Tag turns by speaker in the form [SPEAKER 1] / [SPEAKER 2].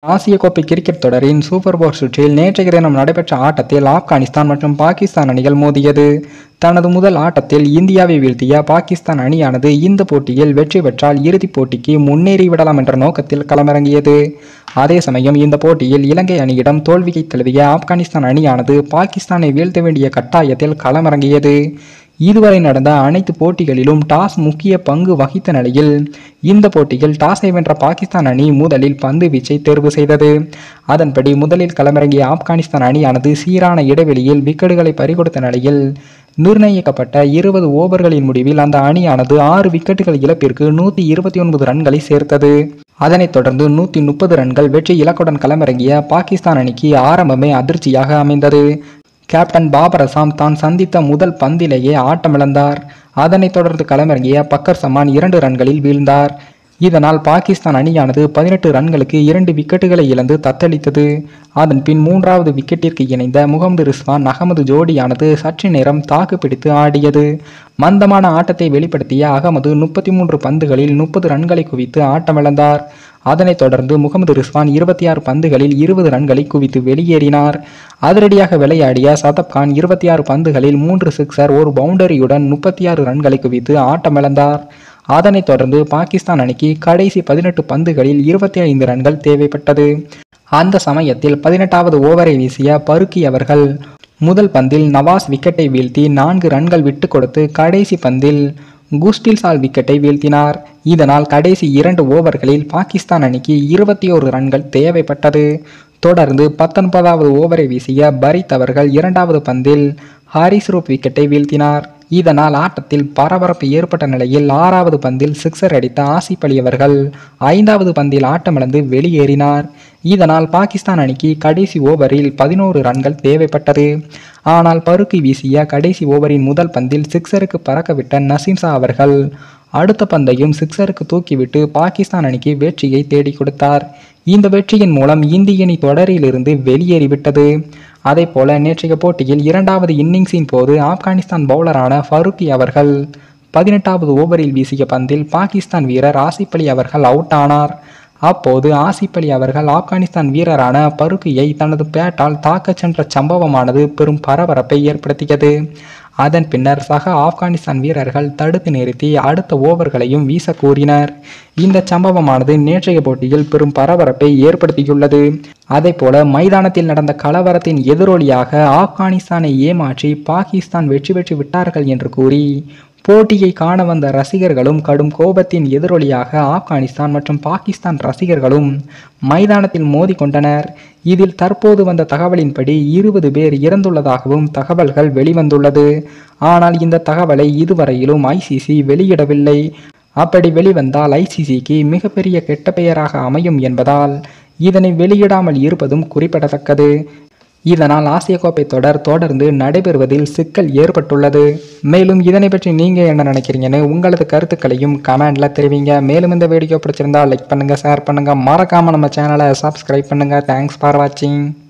[SPEAKER 1] ஆசிய கோப்பை கிரிக்கெட் தொடரின் சூப்பர் போர் சுற்றில் நேற்றைய தினம் நடைபெற்ற ஆட்டத்தில் ஆப்கானிஸ்தான் மற்றும் பாகிஸ்தான் அணிகள் மோதியது தனது முதல் ஆட்டத்தில் இந்தியாவை வீழ்த்திய பாகிஸ்தான் அணியானது இந்த போட்டியில் வெற்றி பெற்றால் இறுதிப் போட்டிக்கு முன்னேறிவிடலாம் என்ற நோக்கத்தில் களமிறங்கியது அதே சமயம் இந்த போட்டியில் இலங்கை அணியிடம் தோல்வியை தழுவிய ஆப்கானிஸ்தான் அணியானது பாகிஸ்தானை வீழ்த்த வேண்டிய கட்டாயத்தில் களமிறங்கியது இதுவரை நடந்த அனைத்து போட்டிகளிலும் டாஸ் முக்கிய பங்கு வகித்த நிலையில் இந்த போட்டியில் டாஸை வென்ற பாகிஸ்தான் அணி முதலில் பந்து வீச்சை தேர்வு செய்தது அதன்படி முதலில் களமிறங்கிய ஆப்கானிஸ்தான் அணியானது சீரான இடைவெளியில் விக்கெட்டுகளை பறிகொடுத்த நிலையில் நிர்ணயிக்கப்பட்ட இருபது ஓவர்களின் முடிவில் அந்த அணியானது ஆறு விக்கெட்டுகள் இழப்பிற்கு நூற்றி இருபத்தி ஒன்பது ரன்களை சேர்த்தது அதனைத் தொடர்ந்து நூற்றி முப்பது ரன்கள் வெற்றி இலக்குடன் களமிறங்கிய பாகிஸ்தான் அணிக்கு ஆரம்பமே அதிர்ச்சியாக அமைந்தது கேப்டன் பாபர் அசாம் தான் சந்தித்த முதல் பந்திலேயே ஆட்டமிழந்தார் அதனைத் தொடர்ந்து களமிறங்கிய பக்கர் சமான் இரண்டு ரன்களில் வீழ்ந்தார் இதனால் பாகிஸ்தான் அணியானது பதினெட்டு ரன்களுக்கு இரண்டு விக்கெட்டுகளை இழந்து தத்தளித்தது அதன் பின் மூன்றாவது விக்கெட்டிற்கு இணைந்த முகமது ரிஸ்வான் அகமது ஜோடியானது சற்று நேரம் தாக்கு பிடித்து ஆடியது மந்தமான ஆட்டத்தை வெளிப்படுத்திய அகமது முப்பத்தி மூன்று பந்துகளில் முப்பது ரன்களை குவித்து ஆட்டமிழந்தார் அதனைத் தொடர்ந்து முகமது ரிஸ்வான் இருபத்தி ஆறு பந்துகளில் இருபது ரன்களை குவித்து வெளியேறினார் அதிரடியாக விளையாடிய சதப் கான் இருபத்தி ஆறு பந்துகளில் மூன்று சிக்ஸர் ஒரு பவுண்டரியுடன் முப்பத்தி ஆறு ரன்களை குவித்து ஆட்டமிழந்தார் அதனைத் தொடர்ந்து பாகிஸ்தான் அணிக்கு கடைசி பதினெட்டு பந்துகளில் இருபத்தி ஐந்து ரன்கள் தேவைப்பட்டது அந்த சமயத்தில் பதினெட்டாவது ஓவரை வீசிய பருக்கி அவர்கள் முதல் பந்தில் நவாஸ் விக்கெட்டை வீழ்த்தி நான்கு ரன்கள் விட்டு கொடுத்து கடைசி பந்தில் குஸ்டில் சால் விக்கெட்டை வீழ்த்தினார் இதனால் கடைசி இரண்டு ஓவர்களில் பாகிஸ்தான் அணிக்கு இருபத்தி ஒரு ரன்கள் தேவைப்பட்டது தொடர்ந்து பத்தொன்பதாவது ஓவரை வீசிய பரித் அவர்கள் இரண்டாவது பந்தில் ஹாரிஸ் ரூப் விக்கெட்டை வீழ்த்தினார் இதனால் ஆட்டத்தில் பரபரப்பு ஏற்பட்ட நிலையில் ஆறாவது பந்தில் சிக்ஸர் அடித்த ஆசிப் அலி அவர்கள் ஐந்தாவது பந்தில் ஆட்டமிழந்து வெளியேறினார் இதனால் பாகிஸ்தான் அணிக்கு கடைசி ஓவரில் பதினோரு ரன்கள் தேவைப்பட்டது ஆனால் பருக்கி வீசிய கடைசி ஓவரின் முதல் பந்தில் சிக்ஸருக்கு பறக்கவிட்ட நசீம் ஷா அவர்கள் அடுத்த பந்தையும் சிக்ஸருக்கு தூக்கிவிட்டு பாகிஸ்தான் அணிக்கு வெற்றியை தேடிக் கொடுத்தார் இந்த வெற்றியின் மூலம் இந்திய அணி தொடரிலிருந்து வெளியேறிவிட்டது அதே போல நேற்றைய போட்டியில் இரண்டாவது இன்னிங்ஸின் போது ஆப்கானிஸ்தான் பவுலரான ஃபருக்கி அவர்கள் பதினெட்டாவது ஓவரில் வீசிய பந்தில் பாகிஸ்தான் வீரர் ஆசிப் அலி அவர்கள் அவுட் ஆனார் அப்போது ஆசிப் அலி அவர்கள் ஆப்கானிஸ்தான் வீரரான பருக்கியை தனது பேட்டால் தாக்கச் சென்ற சம்பவமானது பெரும் பரபரப்பை ஏற்படுத்தியது அதன் பின்னர் சக ஆப்கானிஸ்தான் வீரர்கள் தடுத்து நிறுத்தி அடுத்த ஓவர்களையும் வீச கூறினர் இந்த சம்பவமானது நேற்றைய போட்டியில் பெரும் பரபரப்பை ஏற்படுத்தியுள்ளது அதே போல மைதானத்தில் நடந்த கலவரத்தின் எதிரொலியாக ஆப்கானிஸ்தானை ஏமாற்றி பாகிஸ்தான் வெற்றி பெற்று விட்டார்கள் என்று கூறி போட்டியை காண வந்த ரசிகர்களும் கடும் கோபத்தின் எதிரொலியாக ஆப்கானிஸ்தான் மற்றும் பாகிஸ்தான் ரசிகர்களும் மைதானத்தில் மோதிக்கொண்டனர் இதில் தற்போது வந்த தகவலின்படி இருபது பேர் இறந்துள்ளதாகவும் தகவல்கள் வெளிவந்துள்ளது ஆனால் இந்த தகவலை இதுவரையிலும் ஐசிசி வெளியிடவில்லை அப்படி வெளிவந்தால் ஐசிசிக்கு மிகப்பெரிய கெட்ட பெயராக அமையும் என்பதால் இதனை வெளியிடாமல் இருப்பதும் குறிப்பிடத்தக்கது இதனால் ஆசிய கோப்பை தொடர் தொடர்ந்து நடைபெறுவதில் சிக்கல் ஏற்பட்டுள்ளது மேலும் இதனை பற்றி நீங்கள் என்ன நினைக்கிறீங்கன்னு உங்களது கருத்துக்களையும் கமெண்ட்ல தெரிவிங்க மேலும் இந்த வீடியோ பிடிச்சிருந்தா லைக் பண்ணுங்கள் ஷேர் பண்ணுங்கள் மறக்காமல் நம்ம சேனலை சப்ஸ்கிரைப் பண்ணுங்கள் தேங்க்ஸ் ஃபார் வாட்சிங்